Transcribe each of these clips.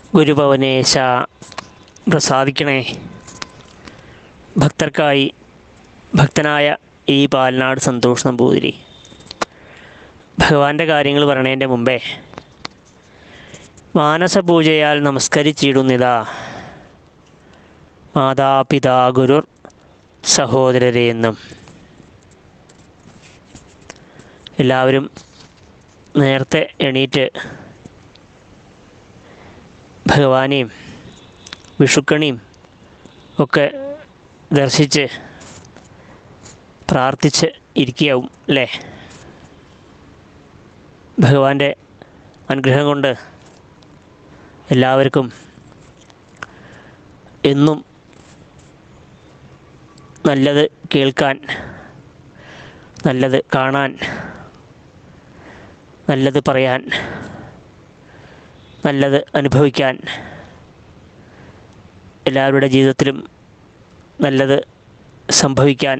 ഗുരുഭവനേശ പ്രസാദിക്കണേ ഭക്തർക്കായി ഭക്തനായ ഈ പാലനാട് സന്തോഷ് നമ്പൂതിരി ഭഗവാന്റെ കാര്യങ്ങൾ പറയണതിൻ്റെ മുമ്പേ മാനസപൂജയാൽ നമസ്കരിച്ചിടുന്നിതാ മാതാപിതാ ഗുരുർ സഹോദരരെ എന്നും എല്ലാവരും നേരത്തെ എണീറ്റ് ഭഗവാനെയും വിഷുക്കണിയും ഒക്കെ ദർശിച്ച് പ്രാർത്ഥിച്ച് ഇരിക്കുകയാവും അല്ലേ ഭഗവാന്റെ അനുഗ്രഹം കൊണ്ട് എല്ലാവർക്കും എന്നും നല്ലത് കേൾക്കാൻ നല്ലത് കാണാൻ നല്ലത് പറയാൻ നല്ലത് അനുഭവിക്കാൻ എല്ലാവരുടെ ജീവിതത്തിലും നല്ലത് സംഭവിക്കാൻ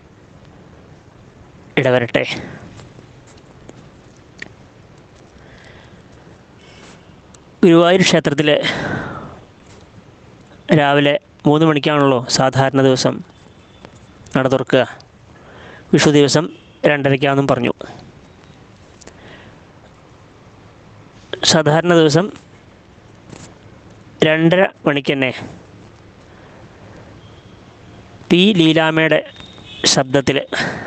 ഇടവരട്ടെ ഗുരുവായൂർ ക്ഷേത്രത്തിൽ രാവിലെ മൂന്ന് മണിക്കാണല്ലോ സാധാരണ ദിവസം നട തുറക്കുക വിഷു ദിവസം രണ്ടരയ്ക്കാന്നും പറഞ്ഞു സാധാരണ ദിവസം രണ്ടര മണിക്ക് തന്നെ പി ലീലാമ്മയുടെ ശബ്ദത്തിൽ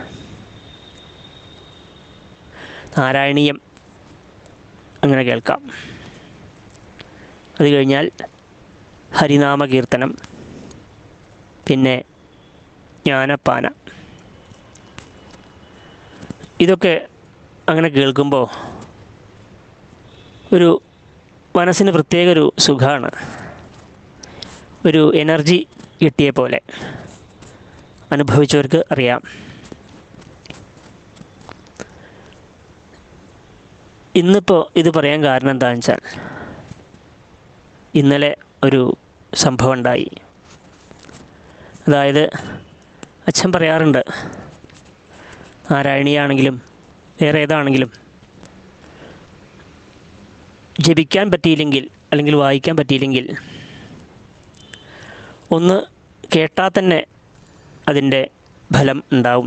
നാരായണീയം അങ്ങനെ കേൾക്കാം അത് കഴിഞ്ഞാൽ ഹരിനാമ കീർത്തനം പിന്നെ ജ്ഞാനപ്പാന ഇതൊക്കെ അങ്ങനെ കേൾക്കുമ്പോൾ ഒരു മനസ്സിന് പ്രത്യേക ഒരു സുഖമാണ് ഒരു എനർജി കിട്ടിയ പോലെ അനുഭവിച്ചവർക്ക് അറിയാം ഇന്നിപ്പോൾ ഇത് പറയാൻ കാരണം എന്താണെന്ന് വെച്ചാൽ ഇന്നലെ ഒരു സംഭവം ഉണ്ടായി അതായത് അച്ഛൻ പറയാറുണ്ട് നാരായണീയാണെങ്കിലും വേറെ ഏതാണെങ്കിലും ജപിക്കാൻ പറ്റിയില്ലെങ്കിൽ അല്ലെങ്കിൽ വായിക്കാൻ പറ്റിയില്ലെങ്കിൽ ഒന്ന് കേട്ടാൽ തന്നെ അതിൻ്റെ ഫലം ഉണ്ടാവും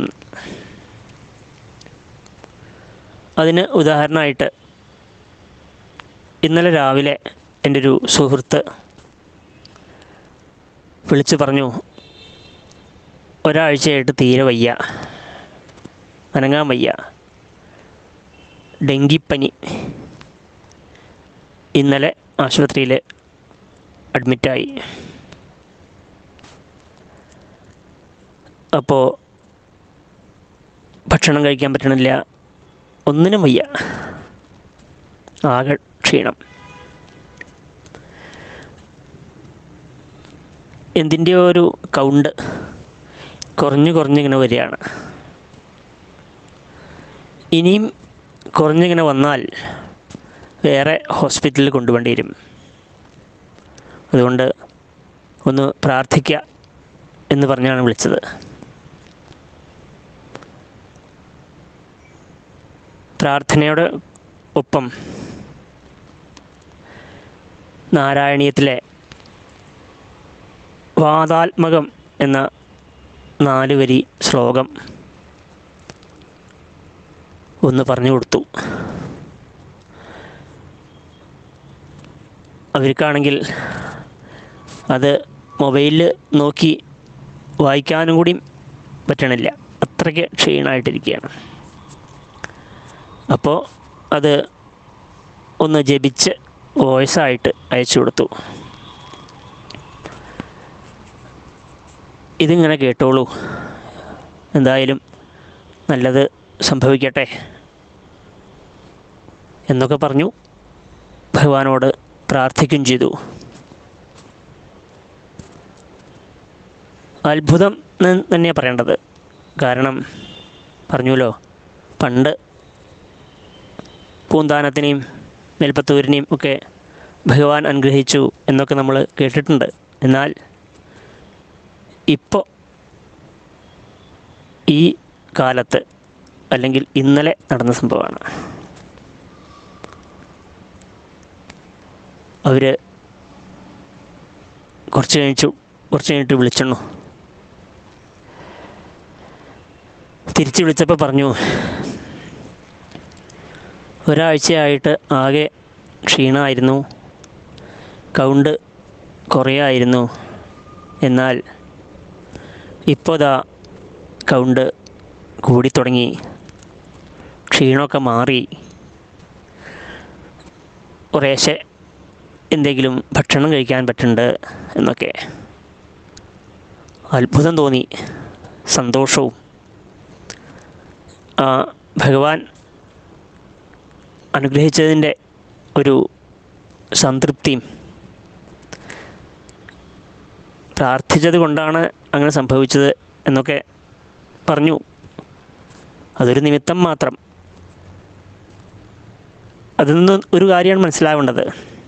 അതിന് ഉദാഹരണമായിട്ട് ഇന്നലെ രാവിലെ എൻ്റെ ഒരു സുഹൃത്ത് വിളിച്ചു പറഞ്ഞു ഒരാഴ്ചയായിട്ട് തീരെ വയ്യ അനങ്ങാൻ വയ്യ ഡെങ്കിപ്പനി ഇന്നലെ ആശുപത്രിയിൽ അഡ്മിറ്റായി അപ്പോൾ ഭക്ഷണം കഴിക്കാൻ പറ്റണില്ല ഒന്നിനും വയ്യ ആകെ ക്ഷീണം എന്തിൻ്റെയോ ഒരു കൗണ്ട് കുറഞ്ഞു കുറഞ്ഞിങ്ങനെ വരികയാണ് ഇനിയും കുറഞ്ഞിങ്ങനെ വന്നാൽ വേറെ ഹോസ്പിറ്റലിൽ കൊണ്ടുപോകേണ്ടി വരും അതുകൊണ്ട് ഒന്ന് പ്രാർത്ഥിക്കുക എന്ന് പറഞ്ഞാണ് വിളിച്ചത് പ്രാർത്ഥനയുടെ ഒപ്പം നാരായണീയത്തിലെ വാതാത്മകം എന്ന നാല് വരി ശ്ലോകം ഒന്ന് പറഞ്ഞു കൊടുത്തു അവർക്കാണെങ്കിൽ അത് മൊബൈലിൽ നോക്കി വായിക്കാനും കൂടി പറ്റണില്ല അത്രയ്ക്ക് ക്ഷീണമായിട്ടിരിക്കുകയാണ് അപ്പോൾ അത് ഒന്ന് ജപിച്ച് വോയിസായിട്ട് അയച്ചു കൊടുത്തു ഇതിങ്ങനെ കേട്ടോളൂ എന്തായാലും നല്ലത് സംഭവിക്കട്ടെ എന്നൊക്കെ പറഞ്ഞു ഭഗവാനോട് പ്രാർത്ഥിക്കുകയും ചെയ്തു അത്ഭുതം എന്ന് തന്നെയാണ് പറയേണ്ടത് കാരണം പറഞ്ഞുല്ലോ പണ്ട് പൂന്താനത്തിനെയും നെൽപ്പത്തൂരിനെയും ഒക്കെ ഭഗവാൻ അനുഗ്രഹിച്ചു എന്നൊക്കെ നമ്മൾ കേട്ടിട്ടുണ്ട് എന്നാൽ ഇപ്പോൾ ഈ കാലത്ത് അല്ലെങ്കിൽ ഇന്നലെ നടന്ന സംഭവമാണ് അവർ കുറച്ച് കഴിഞ്ഞു കുറച്ച് കഴിഞ്ഞിട്ട് വിളിച്ചെണ്ണു തിരിച്ച് വിളിച്ചപ്പോൾ പറഞ്ഞു ഒരാഴ്ചയായിട്ട് ആകെ ക്ഷീണമായിരുന്നു കൗണ്ട് കുറയായിരുന്നു എന്നാൽ ഇപ്പോൾ ദാ കൗണ്ട് കൂടി തുടങ്ങി ക്ഷീണമൊക്കെ മാറി കുറേശ്ശെ എന്തെങ്കിലും ഭക്ഷണം കഴിക്കാൻ പറ്റുന്നുണ്ട് എന്നൊക്കെ അത്ഭുതം തോന്നി സന്തോഷവും ആ ഭഗവാൻ അനുഗ്രഹിച്ചതിൻ്റെ ഒരു സംതൃപ്തിയും പ്രാർത്ഥിച്ചത് കൊണ്ടാണ് അങ്ങനെ സംഭവിച്ചത് എന്നൊക്കെ പറഞ്ഞു അതൊരു നിമിത്തം മാത്രം അതിൽ നിന്ന് ഒരു കാര്യമാണ് മനസ്സിലാവേണ്ടത്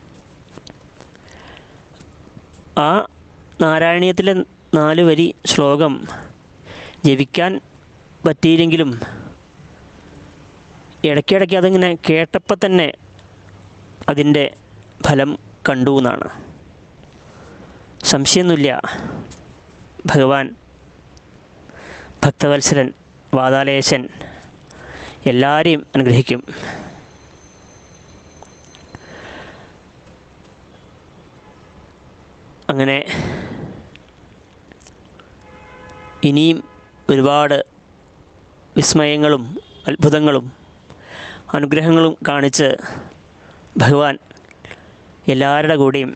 ആ നാരായണീയത്തിലെ നാല് വരി ശ്ലോകം ജപിക്കാൻ പറ്റിയില്ലെങ്കിലും ഇടയ്ക്കിടയ്ക്ക് അതിങ്ങനെ കേട്ടപ്പോൾ തന്നെ അതിൻ്റെ ഫലം കണ്ടു എന്നാണ് സംശയമൊന്നുമില്ല ഭഗവാൻ ഭക്തവത്സരൻ വാതാലേശൻ എല്ലാവരെയും അനുഗ്രഹിക്കും അങ്ങനെ ഇനിയും ഒരുപാട് വിസ്മയങ്ങളും അത്ഭുതങ്ങളും അനുഗ്രഹങ്ങളും കാണിച്ച് ഭഗവാൻ എല്ലാവരുടെ കൂടെയും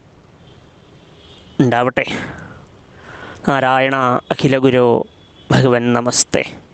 ഉണ്ടാവട്ടെ നാരായണ അഖില ഗുരോ ഭഗവൻ നമസ്തേ